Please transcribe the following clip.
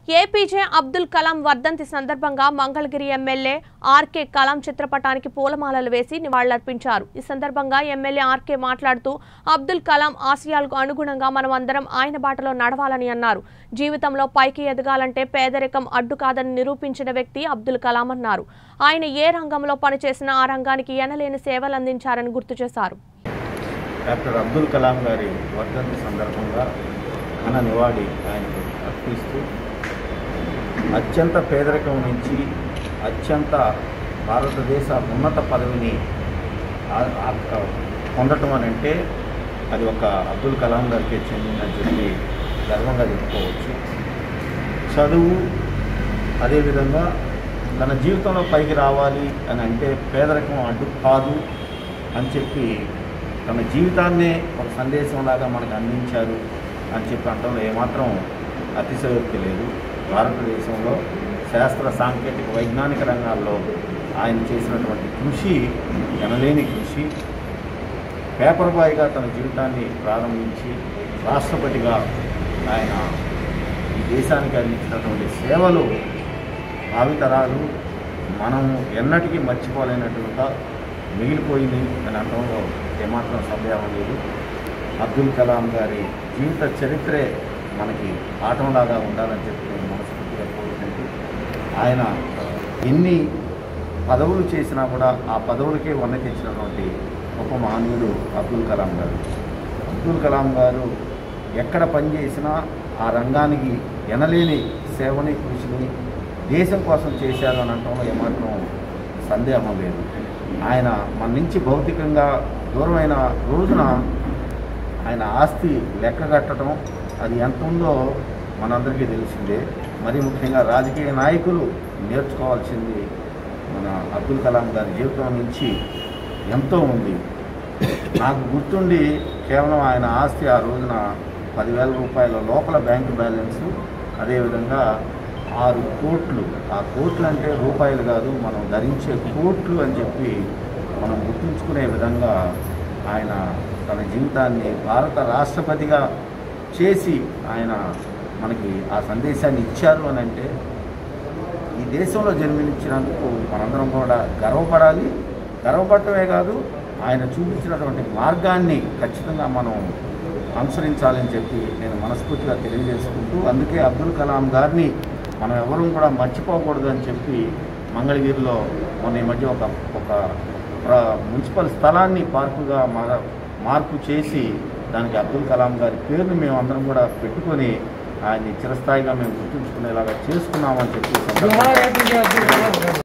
APJ Abdul Kalam వర్ధంతి సందర్భంగా Mangalagiri MLA RK Kalam చిత్రపటానికి పూలమాలలు వేసి నివాళులర్పించారు ఈ సందర్భంగా ఎమ్మెల్యే ఆర్కే మాట్లాడుతూ అబ్దుల్ కలాం ఆశయాలకు అనుగుణంగా మనం అందరం ఆయన బాటలో నడవాలని అన్నారు జీవితంలో పైకి ఎదగాలంటే పేదరికం అడ్డు కాదని నిరూపించిన వ్యక్తి అబ్దుల్ కలాం అన్నారు ఆయన ఏ రంగంలో పనిచేసినా ఆ రంగానికి ఎనలేని సేవలు అందించారని గుర్తు చేశారు డాక్టర్ అబ్దుల్ కలాం గారి వర్ధంతి సందర్భంగా ఘన నివాళి ఆయనకు అర్పిస్తూ అత్యంత పేదరికం నుంచి అత్యంత భారతదేశ ఉన్నత పదవిని ఆ- ఆ- పొందటం అని అంటే అది ఒక అబ్దుల్ కలాం గారికి చెందిందని చెప్పి గర్వంగా చెప్పుకోవచ్చు చదువు అదేవిధంగా తన జీవితంలో పైకి రావాలి అని అంటే పేదరికం అడ్డు కాదు అని చెప్పి తన జీవితాన్నే ఒక సందేశంలాగా మనకు అందించారు అని చెప్పి అంటంలో ఏమాత్రం అతిశయోక్తి లేదు భారతదేశంలో శాస్త్ర సాంకేతిక వైజ్ఞానిక రంగాల్లో ఆయన చేసినటువంటి కృషి ఎనలేని కృషి పేపర్ బాయ్గా తన జీవితాన్ని ప్రారంభించి రాష్ట్రపతిగా ఆయన ఈ దేశానికి అందించినటువంటి సేవలు భావితరాలు మనం ఎన్నటికీ మర్చిపోలేనట్టుగా మిగిలిపోయింది అని అనడంలో ఏమాత్రం సందేహం లేదు అబ్దుల్ కలాం గారి జీవిత చరిత్రే మనకి పాఠంలాగా ఉండాలని చెప్పి నేను మనస్ఫూర్తిగా కోరుకుంటూ ఆయన ఎన్ని పదవులు చేసినా కూడా ఆ పదవులకే వన్న తెచ్చినటువంటి గొప్ప మహనీయుడు అబ్దుల్ కలాం గారు అబ్దుల్ కలాం గారు ఎక్కడ పనిచేసినా ఆ రంగానికి ఎనలేని సేవని కృషిని దేశం కోసం చేశారు అని అనడంలో ఏమాత్రం సందేహం లేదు ఆయన మన నుంచి భౌతికంగా దూరమైన రోజున ఆయన ఆస్తి లెక్క కట్టడం అది ఎంత ఉందో మనందరికీ తెలిసిందే మరి ముఖ్యంగా రాజకీయ నాయకులు నేర్చుకోవాల్సింది మన అబ్దుల్ కలాం గారి జీవితం నుంచి ఎంతో ఉంది నాకు గుర్తుండి కేవలం ఆయన ఆస్తి ఆ రోజున పదివేల రూపాయల లోపల బ్యాంకు బ్యాలెన్సు అదేవిధంగా ఆరు కోట్లు ఆ కోట్లు అంటే రూపాయలు కాదు మనం ధరించే కోట్లు అని చెప్పి మనం గుర్తుంచుకునే విధంగా ఆయన తన జీవితాన్ని భారత రాష్ట్రపతిగా చేసి ఆయన మనకి ఆ సందేశాన్ని ఇచ్చారు అని అంటే ఈ దేశంలో జన్మించినందుకు మనందరం కూడా గర్వపడాలి గర్వపడటమే కాదు ఆయన చూపించినటువంటి మార్గాన్ని ఖచ్చితంగా మనం అనుసరించాలని చెప్పి నేను మనస్ఫూర్తిగా తెలియజేసుకుంటూ అందుకే అబ్దుల్ కలాం గారిని మనం ఎవరూ కూడా మర్చిపోకూడదు అని చెప్పి మంగళగిరిలో మొన్న ఈ మధ్య ఒక ఒక ప్ర- మున్సిపల్ స్థలాన్ని పార్కుగా మార మార్పు చేసి దానికి అబ్దుల్ కలాం గారి పేరుని మేము అందరం కూడా పెట్టుకొని ఆయన్ని చిరస్థాయిగా మేము గుర్తుంచుకునేలాగా చేసుకున్నామని చెప్పి ఈ సందర్భంగా